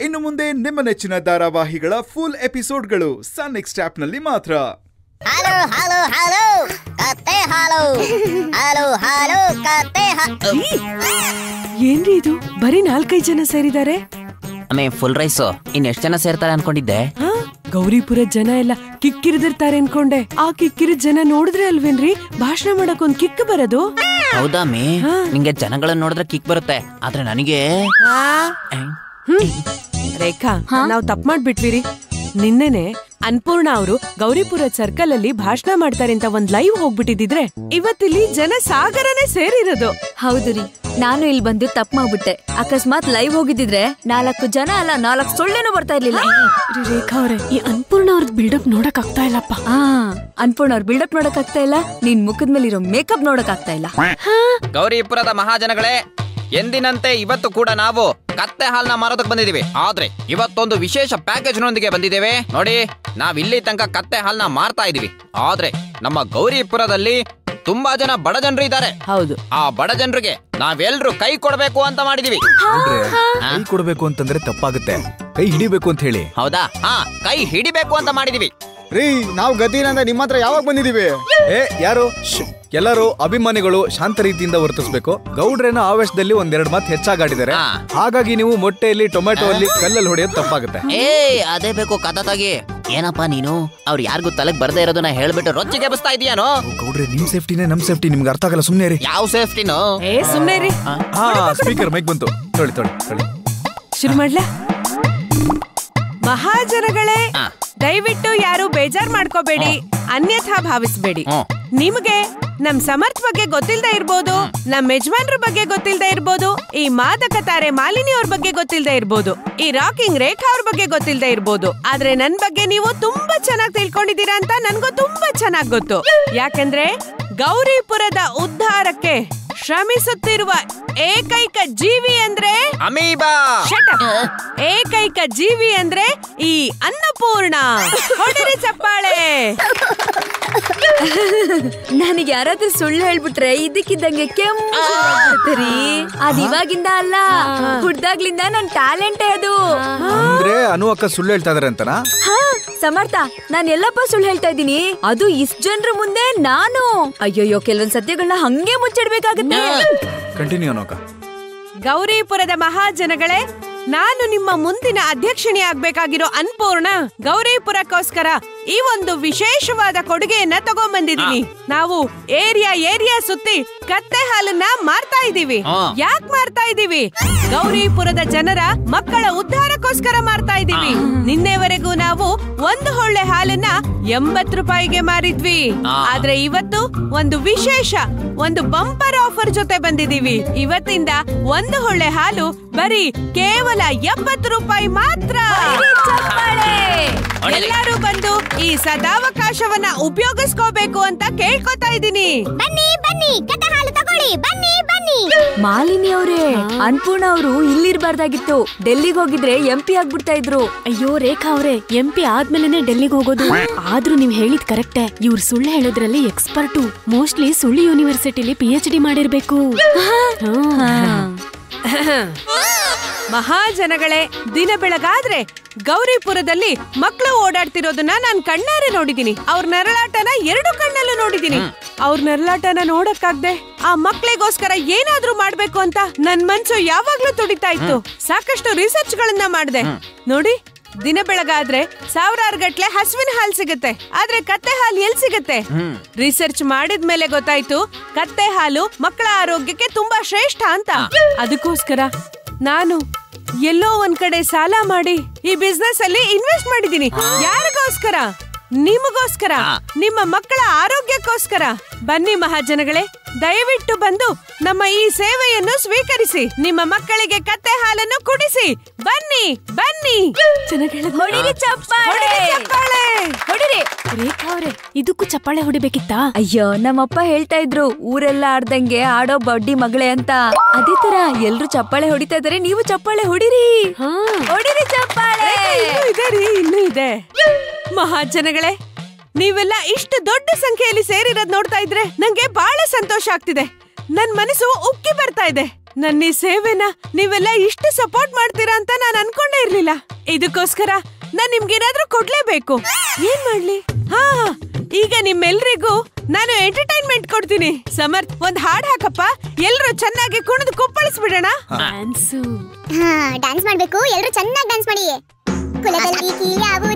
ಇನ್ನು ಮುಂದೆ ನಿಮ್ಮ ನೆಚ್ಚಿನ ಧಾರಾವಾಹಿಗಳ ಫುಲ್ ಎಪಿಸೋಡ್ಗಳು ಸನ್ ನೆಕ್ಸ್ಟ್ ಆಪ್ನಲ್ಲಿ ಮಾತ್ರ ಹಲೋ ಹಲೋ ಹಲೋ ಕತ್ತೆ ಹಾಲು ಹಲೋ ಹಲೋ ಕತ್ತೆ ಹಾಲು ಏನ್ರಿ ಇದು ಬರೀ ನಾಲ್ಕೈದು ಜನ ಸೇರಿದ್ದಾರೆ ಅಮ್ಮೆ ಫುಲ್ ರೈಸು ಇನ್ ಎಷ್ಟ್ ಜನ ಸೇರ್ತಾರೆ ಅನ್ಕೊಂಡಿದ್ದೆ ಹಾ ಗೌರಿಪುರದ ಜನ ಎಲ್ಲ ಕಿಕ್ಕಿರಿದಿರ್ತಾರೆ ಅನ್ಕೊಂಡೆ ಆ ಕಿಕ್ಕಿರಿದ ಜನ ನೋಡಿದ್ರೆ ಅಲ್ವೇನ್ರಿ ಭಾಷಣ ಮಾಡಕ್ ಒಂದ್ ಕಿಕ್ ಬರೋದು ಹೌದಾ ಮೇ ನಿಂಗೆ ಜನಗಳನ್ನ ನೋಡಿದ್ರೆ ಕಿಕ್ ಬರುತ್ತೆ ಆದ್ರೆ ನನಗೆ ಹ್ಮ್. ರೇಖಾ ನಾವ್ ತಪ್ಪು ಮಾಡ್ಬಿಟ್ವಿರಿ ನಿನ್ನೆನೆ ಅನ್ಪೂರ್ಣ ಅವರು ಗೌರಿಪುರದ ಸರ್ಕಲ್ ಅಲ್ಲಿ ಭಾಷಣ ಮಾಡ್ತಾರೆ ಅಂತ ಒಂದ್ ಲೈವ್ ಹೋಗ್ಬಿಟ್ಟಿದ್ರೆ ಇವತ್ತಿಲ್ಲಿ ಜನ ಸಾಗರನೇ ಸೇರಿರೋದು ಹೌದು ರೀ ನಾನು ಇಲ್ಲಿ ಬಂದು ತಪ್ಪು ಮಾಡ್ಬಿಟ್ಟೆ ಅಕಸ್ಮಾತ್ ಲೈವ್ ಹೋಗಿದ್ದಿದ್ರೆ ನಾಲ್ಕು ಜನ ಅಲ್ಲ ನಾಲ್ಕು ಸೊಳ್ಳೆನೂ ಬರ್ತಾ ಇರ್ಲಿಲ್ಲ ರೇಖಾ ಅವ್ರೆ ಈ ಅನ್ಪೂರ್ಣ ಅವ್ರದ್ ಬಿಲ್ಡಪ್ ನೋಡಕ್ ಆಗ್ತಾ ಇಲ್ಲಪ್ಪ ಆ ಅನ್ಪೂರ್ಣ ಅವ್ರ ಬಿಲ್ಡಪ್ ನೋಡಕ್ ಆಗ್ತಾ ಇಲ್ಲ ನಿನ್ ಮುಖದ ಮೇಲೆ ಇರೋ ಮೇಕಪ್ ನೋಡಕ್ ಆಗ್ತಾ ಇಲ್ಲ ಗೌರಿಪುರದ ಮಹಾಜನಗಳೇ ಎಂದಿನಂತೆ ಇವತ್ತು ಕೂಡ ನಾವು ಕತ್ತೆ ಹಾಲ್ನ ಮಾರೋದಕ್ಕೆ ಬಂದಿದ್ದೀವಿ ಆದ್ರೆ ಇವತ್ತೊಂದು ವಿಶೇಷ ಪ್ಯಾಕೇಜ್ ನೊಂದಿಗೆ ಬಂದಿದ್ದೇವೆ ನೋಡಿ ನಾವ್ ಇಲ್ಲಿ ತನಕ ಕತ್ತೆ ಹಾಲ್ನ ಮಾರ್ತಾ ಇದೀವಿ ಆದ್ರೆ ನಮ್ಮ ಗೌರಿಪುರದಲ್ಲಿ ತುಂಬಾ ಜನ ಬಡ ಜನರು ಇದ್ದಾರೆ ಹೌದು ಆ ಬಡ ಜನರಿಗೆ ನಾವೆಲ್ರೂ ಕೈ ಕೊಡ್ಬೇಕು ಅಂತ ಮಾಡಿದೀವಿ ನೋಡ್ರೆ ಕೈ ಕೊಡ್ಬೇಕು ಅಂತಂದ್ರೆ ತಪ್ಪಾಗುತ್ತೆ ಕೈ ಹಿಡಿಬೇಕು ಅಂತ ಹೇಳಿ ಹೌದಾ ಹಾ ಕೈ ಹಿಡಿಬೇಕು ಅಂತ ಮಾಡಿದೀವಿ ರೀ ನಾವು ಗತಿನಂದ ನಿಮ್ಮ ಹತ್ರ ಯಾವಾಗ ಬಂದಿದೀವಿ ಏ ಯಾರು ಶ್ಶ್. ಎಲ್ಲರೂ ಅಭಿಮಾನಿಗಳು ಶಾಂತ ರೀತಿಯಿಂದ ವರ್ತಿಸ್ಬೇಕು ಗೌಡ್ರೇನ ಆವೇಶದಲ್ಲಿ ಒಂದೆರಡು ಮಾತು ಹೆಚ್ಚಾಗಾಡಿದ್ದಾರೆ ಹಾ. ಹಾಗಾಗಿ ನೀವು ಮೊಟ್ಟೆಯಲ್ಲಿ ಟೊಮೆಟೊ ಅಲ್ಲಿ ಕಲ್ಲಲ್ಲಿ ಹೊಡೆಯೋದು ತಪ್ಪಾಗುತ್ತೆ ಏ ಅದೇ ಬೇಕು ಕಥತಾಗಿ ಏನಪ್ಪಾ ನೀನು ಅವ್ರು ಯಾರಿಗೂ ತಲೆಗ್ ಬರ್ದೇ ಇರೋದನ್ನ ಹೇಳ್ಬಿಟ್ಟು ರೊಚ್ಚಿಗೆ ಬಸ್ತಾ ಇದೀಯಾನೋ ಗೌಡ್ರೆ ನಿಮ್ ಸೇಫ್ಟಿನೇ ನಮ್ ಸೇಫ್ಟಿ ನಿಮ್ಗೆ ಅರ್ಥ ಆಗಲ್ಲ ಸುಮ್ನೆ ರೀ ಯಾವ ಸೇಫ್ಟಿನೋ ಏ ಸುಮ್ನೆ ರೀ ಹಾ ಸ್ಪೀಕರ್ ಮೈಕ್ ಬಂತು ತೊಳಿ ತೊಳಿ ತೊಳಿ ಶುರು ಮಾಡ್ಲಾ ಮಹಾಜನಗಳೇ ಆ. ದಯವಿಟ್ಟು ಯಾರು ಬೇಜಾರ್ ಮಾಡ್ಕೋಬೇಡಿ ಅನ್ಯಥಾ ಭಾವಿಸ್ಬೇಡಿ ಹ್ಮ್. ನಿಮ್ಗೆ ನಮ್ ಸಮರ್ಥ್ ಬಗ್ಗೆ ಗೊತ್ತಿಲ್ದೇ ಇರ್ಬೋದು ನಮ್ ಯಜಮಾನ್ರ ಬಗ್ಗೆ ಗೊತ್ತಿಲ್ದೇ ಇರ್ಬೋದು ಈ ಮಾದಕ ತಾರೆ ಮಾಲಿನಿ ಅವ್ರ ಬಗ್ಗೆ ಗೊತ್ತಿಲ್ದೇ ಇರ್ಬೋದು ಈ ರಾಕಿಂಗ್ ರೇಖಾ ಅವ್ರ ಬಗ್ಗೆ ಗೊತ್ತಿಲ್ದೇ ಇರ್ಬೋದು ಆದ್ರೆ ನನ್ ಬಗ್ಗೆ ನೀವು ತುಂಬಾ ಚೆನ್ನಾಗಿ ತಿಳ್ಕೊಂಡಿದ್ದೀರಾ ಅಂತ ನನ್ಗೂ ತುಂಬಾ ಚೆನ್ನಾಗ್ ಗೊತ್ತು ಯಾಕಂದ್ರೆ ಗೌರಿಪುರದ ಉದ್ಧಾರಕ್ಕೆ ಶ್ರಮಿಸುತ್ತಿರುವ ಏಕೈಕ ಜೀವಿ ಅಂದ್ರೆ ಅಮೀಬಾ Shut up. ಏಕೈಕ ಜೀವಿ ಅಂದ್ರೆ ಈ ಅನ್ನಪೂರ್ಣ ಹೊಡಿರಿ ಚಪ್ಪಾಳೆ ನನಗೆ ಯಾರಾದ್ರೂ ಸುಳ್ಳು ಹೇಳ್ಬಿಟ್ರೆ ಇದಕ್ಕಿದ್ದಂಗೆ ಕೆಮ್ಮು ಶುರುವಾಗ್ಬಿಡುತ್ತೆ ರೀ ಅದ್ ಇವಾಗಿಂದ ಅಲ್ಲ ಹುಡ್ದಾಗ್ಲಿಂದ ನನ್ ಟ್ಯಾಲೆಂಟೇ ಅದು ಅಂದ್ರೆ ಅನು ಅಕ್ಕ ಸುಳ್ಳು ಹೇಳ್ತಾ ಇದಾರೆ ಅಂತನಾ ಹಾ ಸಮರ್ಥ ನಾನ್ ಎಲ್ಲಪ್ಪ ಸುಳ್ಳು ಹೇಳ್ತಾ ಇದ್ದೀನಿ ಅದು ಇಷ್ಟ್ ಜನರ ಮುಂದೆ ನಾನು ಅಯ್ಯೋಯ್ಯೋ ಕೆಲವೊಂದ್ ಸತ್ಯಗಳನ್ನ ಹಂಗೆ ಮುಚ್ಚಿಡ್ಬೇಕಾಗತ್ತೆ ಕಂಟಿನ್ಯೂ ಅನು ಅಕ್ಕ ಗೌರಿಪುರದ ಮಹಾಜನಗಳೇ ನಾನು ನಿಮ್ಮ ಮುಂದಿನ ಅಧ್ಯಕ್ಷಣೆ ಆಗ್ಬೇಕಾಗಿರೋ ಅನ್ಪೂರ್ಣ ಗೌರಿಪುರಕ್ಕೋಸ್ಕರ ಈ ಒಂದು ವಿಶೇಷವಾದ ಕೊಡುಗೆಯನ್ನ ತಗೊಂಡ್ಬಂದಿದೀನಿ ನಾವು ಏರಿಯಾ ಏರಿಯಾ ಸುತ್ತಿ ಕತ್ತೆ ಹಾಲನ್ನ ಮಾರ್ತಾ ಇದೀವಿ ಹಾ. ಯಾಕ್ ಮಾರ್ತಾ ಇದೀವಿ ಗೌರಿಪುರದ ಜನರ ಮಕ್ಕಳ ಉದ್ಧಾರಕ್ಕೋಸ್ಕರ ಮಾರ್ತಾ ಇದೀವಿ ನಿನ್ನೆವರೆಗೂ ನಾವು ಒಂದು ಹೊಳ್ಳೆ ಹಾಲನ್ನ ಎಂಬತ್ ರೂಪಾಯಿಗೆ ಮಾರಿದ್ವಿ ಆ. ಆದ್ರೆ ಇವತ್ತು ಒಂದು ವಿಶೇಷ ಒಂದು ಬಂಪರ್ ಆಫರ್ ಜೊತೆ ಬಂದಿದೀವಿ ಇವತ್ತಿಂದ ಒಂದು ಹೊಳ್ಳೆ ಹಾಲು ಬರೀ ಕೇವಲ ಎಪ್ಪತ್ತು ರೂಪಾಯಿ ಮಾತ್ರ ಎಲ್ಲರೂ ಬಂದು ಈ ಸದಾವಕಾಶವನ್ನ ಉಪಯೋಗಿಸ್ಕೋಬೇಕು ಅಂತ ಕೇಳ್ಕೊತಾ ಇದ್ದೀನಿ ಬನ್ನಿ ಬನ್ನಿ ಕತ್ತೆ ಹಾಲು ತಗೊಳ್ಳಿ ಬನ್ನಿ ಬನ್ನಿ ಮಾಲಿನಿ ಅವರೇ ಅನ್ಪೂರ್ಣ ಅವರು ಇಲ್ಲಿರ್ಬಾರ್ದಾಗಿತ್ತು ಡೆಲ್ಲಿಗೆ ಹೋಗಿದ್ರೆ ಎಂ ಪಿ ಆಗ್ಬಿಡ್ತಾ ಇದ್ರು ಅಯ್ಯೋ ರೇಖಾ ಅವ್ರೆ ಎಂ ಪಿ ಆದ್ಮೇಲೆನೆ ಡೆಲ್ಲಿಗೆ ಹೋಗೋದು ಆದ್ರೂ ನೀವ್ ಹೇಳಿದ್ ಕರೆಕ್ಟೇ ಇವ್ರು ಸುಳ್ಳು ಹೇಳೋದ್ರಲ್ಲಿ ಎಕ್ಸ್ಪರ್ಟು ಮೋಸ್ಟ್ಲಿ ಸುಳ್ಳು ಯೂನಿವರ್ಸಿಟಿಲಿ ಪಿ ಎಚ್ ಡಿ ಮಾಡಿರ್ಬೇಕು ಹ್ಮ್. ಮಹಾಜನಗಳೇ ದಿನ ಬೆಳಗಾದ್ರೆ ಗೌರಿಪುರದಲ್ಲಿ ಮಕ್ಕಳು ಓಡಾಡ್ತಿರೋದನ್ನ ನಾನ್ ಕಣ್ಣಾರೆ ನೋಡಿದೀನಿ ಅವ್ರ ನರಳಾಟನ ಎರಡು ಕಣ್ಣಲ್ಲೂ ನೋಡಿದೀನಿ ಅವ್ರ ನರಳಾಟನ ನೋಡಕ್ಕಾಗ್ದೆ ಆ ಮಕ್ಳಿಗೋಸ್ಕರ ಏನಾದ್ರೂ ಮಾಡ್ಬೇಕು ಅಂತ ನನ್ ಮನ್ಸು ಯಾವಾಗ್ಲೂ ತುಡಿತಾ ಇತ್ತು ಸಾಕಷ್ಟು ರಿಸರ್ಚ್ ಗಳನ್ನ ಮಾಡ್ದೆ ನೋಡಿ ದಿನ ಬೆಳಗಾದ್ರೆ ಸಾವಿರಾರು ಗಟ್ಲೆ ಹಸುವಿನ ಹಾಲ್ ಸಿಗುತ್ತೆ ಆದ್ರೆ ಕತ್ತೆ ಹಾಲು ಎಲ್ ಸಿಗುತ್ತೆ ರಿಸರ್ಚ್ ಮಾಡಿದ್ಮೇಲೆ ಗೊತ್ತಾಯ್ತು ಕತ್ತೆ ಹಾಲು ಮಕ್ಕಳ ಆರೋಗ್ಯಕ್ಕೆ ತುಂಬಾ ಶ್ರೇಷ್ಠ ಅಂತ ಅದಕ್ಕೋಸ್ಕರ ನಾನು ಎಲ್ಲೋ ಒಂದ್ ಕಡೆ ಸಾಲ ಮಾಡಿ ಈ ಬಿಸ್ನೆಸ್ ಅಲ್ಲಿ ಇನ್ವೆಸ್ಟ್ ಮಾಡಿದೀನಿ ಯಾರಿಗೋಸ್ಕರ ನಿಮಗೋಸ್ಕರ ನಿಮ್ಮ ಮಕ್ಕಳ ಆರೋಗ್ಯಕ್ಕೋಸ್ಕರ ಬನ್ನಿ ಮಹಾಜನಗಳೇ ದಯವಿಟ್ಟು ಬಂದು ನಮ್ಮ ಈ ಸೇವೆಯನ್ನು ಸ್ವೀಕರಿಸಿ ನಿಮ್ಮ ಮಕ್ಕಳಿಗೆ ಕತ್ತೆ ಹಾಲನ್ನು ಕುಡಿಸಿ ಬನ್ನಿ ಬನ್ನಿ ಹೊಡಿರಿ ಚಪ್ಪಾಳೆ ಹೊಡಿರಿ ಚಪ್ಪಾಳೆ. ಹೊಡಿರಿ ರೇಖಾ ಅವ್ರೆ ಇದಕ್ಕೂ ಚಪ್ಪಾಳೆ ಹೊಡಿಬೇಕಿತ್ತಾ ಅಯ್ಯೋ ನಮ್ಮಪ್ಪ ಹೇಳ್ತಾ ಇದ್ರು ಊರೆಲ್ಲ ಆಡ್ದಂಗೆ ಆಡೋ ಬಡ್ಡಿ ಮಗಳೇ ಅಂತ ಅದೇ ತರ ಎಲ್ರು ಚಪ್ಪಾಳೆ ಹೊಡಿತಾ ಇದಾರೆ ನೀವು ಚಪ್ಪಾಳೆ ಹೊಡಿರಿ ಹೊಡಿರಿ ಚಪ್ಪಾಳೆ ಇನ್ನೂ ಇದೆ ರೀ ಇನ್ನೂ ಇದೆ ಮಹಾಜನಗಳೇ ನೀವೆಲ್ಲ ಇಷ್ಟು ದೊಡ್ಡ ಸಂಖ್ಯೆಯಲ್ಲಿ ಸೇರಿರೋದ್ ನೋಡ್ತಾ ಇದ್ರೆ ನಂಗೆ ಬಹಳ ಸಂತೋಷ ಆಗ್ತಿದೆ ನನ್ ಮನಸ್ಸು ಉಕ್ಕಿ ಬರ್ತಾ ಇದೆ ನನ್ನ ಈ ಸೇವೆನ ನೀವೆಲ್ಲ ಇಷ್ಟು ಸಪೋರ್ಟ್ ಮಾಡ್ತೀರಾ ಅಂತ ನಾನು ಅನ್ಕೊಂಡೇ ಇರ್ಲಿಲ್ಲ ಆಗ್ಲಿಲ್ಲ ಇದಕ್ಕೋಸ್ಕರ ನಾನ್ ನಿಮ್ಗೇನಾದ್ರೂ ಕೊಡ್ಲೇಬೇಕು ಏನ್ ಮಾಡ್ಲಿ ಹಾ ಈಗ ನಿಮ್ಮೆಲ್ರಿಗೂ ನಾನು ಎಂಟರ್ಟೈನ್ಮೆಂಟ್ ಕೊಡ್ತೀನಿ ಸಮರ್ಥ್ ಒಂದ್ ಹಾಡ್ ಹಾಕಪ್ಪ ಎಲ್ರು ಚೆನ್ನಾಗಿ ಕುಣಿದು ಕುಪ್ಪಳಿಸ್ಬಿಡೋಣ ಡ್ಯಾನ್ಸು ಹಾ ಡ್ಯಾನ್ಸ್ ಮಾಡ್ಬೇಕು ಎಲ್ರು ಚೆನ್ನಾಗಿ ಡ್ಯಾನ್ಸ್ ಮಾಡಿ ಕುಲದಲ್ಲಿ ಕೀಯಾವು